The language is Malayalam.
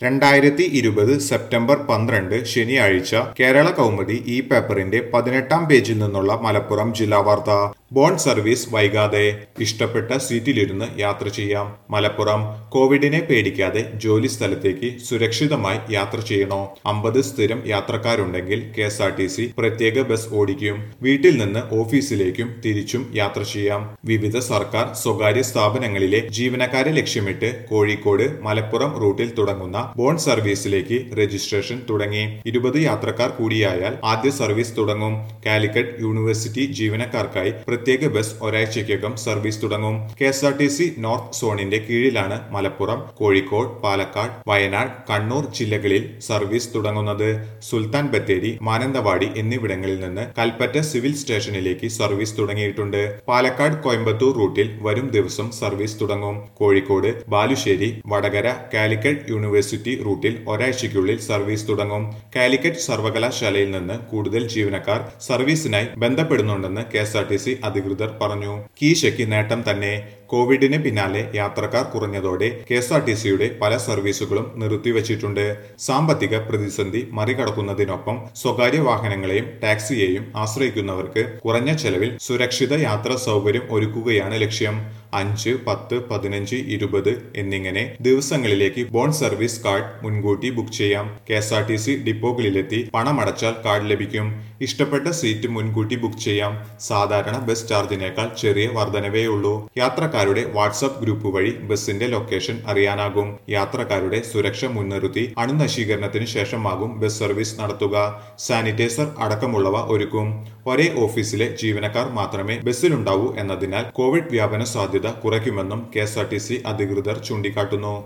രണ്ടായിരത്തി ഇരുപത് സെപ്റ്റംബർ പന്ത്രണ്ട് ശനിയാഴ്ച കേരള കൗമുദി ഈ പേപ്പറിന്റെ പതിനെട്ടാം പേജിൽ നിന്നുള്ള മലപ്പുറം ജില്ലാ വാർത്ത ബോണ്ട് സർവീസ് വൈകാതെ ഇഷ്ടപ്പെട്ട സീറ്റിലിരുന്ന് യാത്ര ചെയ്യാം മലപ്പുറം കോവിഡിനെ പേടിക്കാതെ ജോലി സ്ഥലത്തേക്ക് സുരക്ഷിതമായി യാത്ര ചെയ്യണോ അമ്പത് സ്ഥിരം യാത്രക്കാരുണ്ടെങ്കിൽ K S R T C പ്രത്യേക ബസ് ഓടിക്കും വീട്ടിൽ നിന്ന് ഓഫീസിലേക്കും തിരിച്ചും യാത്ര ചെയ്യാം വിവിധ സർക്കാർ സ്വകാര്യ സ്ഥാപനങ്ങളിലെ ജീവനക്കാരെ ലക്ഷ്യമിട്ട് കോഴിക്കോട് മലപ്പുറം റൂട്ടിൽ തുടങ്ങുന്ന ബോണ്ട് സർവീസിലേക്ക് രജിസ്ട്രേഷൻ തുടങ്ങി ഇരുപത് യാത്രക്കാർ കൂടിയായാൽ ആദ്യ സർവീസ് തുടങ്ങും കാലിക്കറ്റ് യൂണിവേഴ്സിറ്റി ജീവനക്കാർക്കായി പ്രത്യേക ബസ് ഒരാഴ്ചയ്ക്കകം സർവീസ് തുടങ്ങും K S R T C north സോണിന്റെ കീഴിലാണ് മലപ്പുറം കോഴിക്കോട് പാലക്കാട് വയനാട് കണ്ണൂർ ജില്ലകളിൽ സർവീസ് തുടങ്ങുന്നത് സുൽത്താൻ ബത്തേരി മാനന്തവാടി എന്നിവിടങ്ങളിൽ നിന്ന് കൽപ്പറ്റ സിവിൽ സ്റ്റേഷനിലേക്ക് സർവീസ് തുടങ്ങിയിട്ടുണ്ട് പാലക്കാട് കോയമ്പത്തൂർ റൂട്ടിൽ വരും ദിവസം സർവീസ് തുടങ്ങും കോഴിക്കോട് ബാലുശ്ശേരി വടകര കാലിക്കറ്റ് യൂണിവേഴ്സിറ്റി റൂട്ടിൽ ഒരാഴ്ചയ്ക്കുള്ളിൽ സർവീസ് തുടങ്ങും കാലിക്കറ്റ് സർവകലാശാലയിൽ നിന്ന് കൂടുതൽ ജീവനക്കാർ സർവീസിനായി ബന്ധപ്പെടുന്നുണ്ടെന്ന് K S R T C അധികൃതർ പറഞ്ഞു കീശയ്ക്ക് നേട്ടം തന്നെ കോവിഡിന് പിന്നാലെ യാത്രക്കാർ കുറഞ്ഞതോടെ കെ എസ് ആർ ടി സിയുടെ പല സർവീസുകളും നിർത്തിവച്ചിട്ടുണ്ട് സാമ്പത്തിക പ്രതിസന്ധി മറികടക്കുന്നതിനൊപ്പം സ്വകാര്യ വാഹനങ്ങളെയും ടാക്സിയെയും ആശ്രയിക്കുന്നവർക്ക് കുറഞ്ഞ ചെലവിൽ സുരക്ഷിത യാത്രാ സൗകര്യം ഒരുക്കുകയാണ് ലക്ഷ്യം അഞ്ച് പത്ത് പതിനഞ്ച് ഇരുപത് എന്നിങ്ങനെ ദിവസങ്ങളിലേക്ക് ബോണ്ട് സർവീസ് കാർഡ് മുൻകൂട്ടി ബുക്ക് ചെയ്യാം K S R T C ഡിപ്പോകളിലെത്തി പണമടച്ചാൽ കാർഡ് ലഭിക്കും ഇഷ്ടപ്പെട്ട സീറ്റ് മുൻകൂട്ടി ബുക്ക് ചെയ്യാം സാധാരണ ബസ് ചാർജിനേക്കാൾ ചെറിയ വർധനവേ ഉള്ളൂ യാത്രക്കാരുടെ വാട്സാപ്പ് ഗ്രൂപ്പ് വഴി ബസിന്റെ ലൊക്കേഷൻ അറിയാനാകും യാത്രക്കാരുടെ സുരക്ഷ മുൻനിർത്തി അണുനശീകരണത്തിന് ശേഷമാകും ബസ് സർവീസ് നടത്തുക സാനിറ്റൈസർ അടക്കമുള്ളവ ഒരുക്കും ഒരേ ഓഫീസിലെ ജീവനക്കാർ മാത്രമേ ബസ്സിലുണ്ടാവൂ എന്നതിനാൽ കോവിഡ് വ്യാപന സാധ്യത കുറയ്ക്കുമെന്നും കെ അധികൃതർ ചൂണ്ടിക്കാട്ടുന്നു